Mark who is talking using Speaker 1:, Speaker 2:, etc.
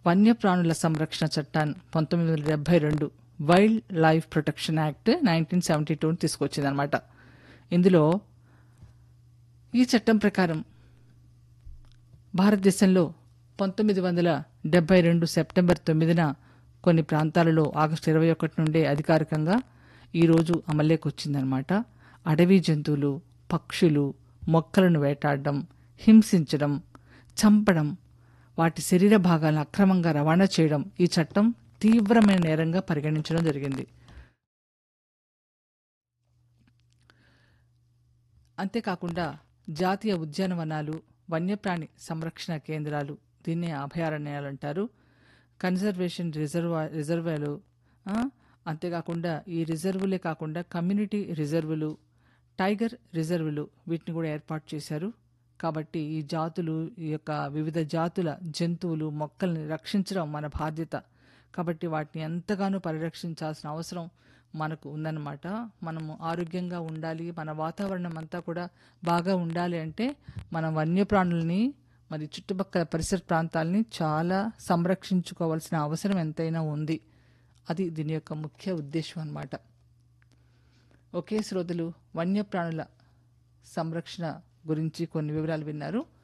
Speaker 1: వన్యప్రాణుల సంరక్షణ చట్టాన్ని పంతొమ్మిది వందల డెబ్బై రెండు wild life protection act nineteen seventy టూని తీసుకొచ్చిందనమాట ఇందులో ఈ చట్టం ప్రకారం భారతదేశంలో పంతొమ్మిది వందల డెబ్బై రెండు సెప్టెంబర్ తొమ్మిదిన కొన్ని ప్రాంతాలలో ఆగస్టు ఇరవై ఒకటి నుండే అధికారికంగా ఈరోజు అమల్లోకి వచ్చిందనమాట అడవి జంతువులు పక్షులు మొక్కలను వేటాడడం హింసించడం చంపడం వాటి శరీర భాగాలను అక్రమంగా రవాణా చేయడం ఈ చట్టం తీవ్రమైన నేరంగా పరిగణించడం జరిగింది అంతేకాకుండా జాతీయ ఉద్యానవనాలు వన్యప్రాణి సంరక్షణ కేంద్రాలు దీన్నే అభయారణ్యాలు అంటారు కన్జర్వేషన్ రిజర్వా రిజర్వాలు ఆ, అంతేకాకుండా ఈ రిజర్వులే కాకుండా కమ్యూనిటీ రిజర్వులు టైగర్ రిజర్వులు వీటిని కూడా ఏర్పాటు చేశారు కాబట్టి ఈ జాతులు ఈ యొక్క వివిధ జాతుల జంతువులు మొక్కల్ని రక్షించడం మన బాధ్యత కాబట్టి వాటిని ఎంతగానో పరిరక్షించాల్సిన అవసరం మనకు ఉందన్నమాట మనము ఆరోగ్యంగా ఉండాలి మన వాతావరణం అంతా కూడా బాగా ఉండాలి అంటే మనం వన్యప్రాణుల్ని మరి చుట్టుపక్కల పరిసర ప్రాంతాలని చాలా సంరక్షించుకోవాల్సిన అవసరం ఎంతైనా ఉంది అది దీని యొక్క ముఖ్య ఉద్దేశం అన్నమాట ఒకే శ్రోతలు వన్యప్రాణుల సంరక్షణ గురించి కొన్ని వివరాలు విన్నారు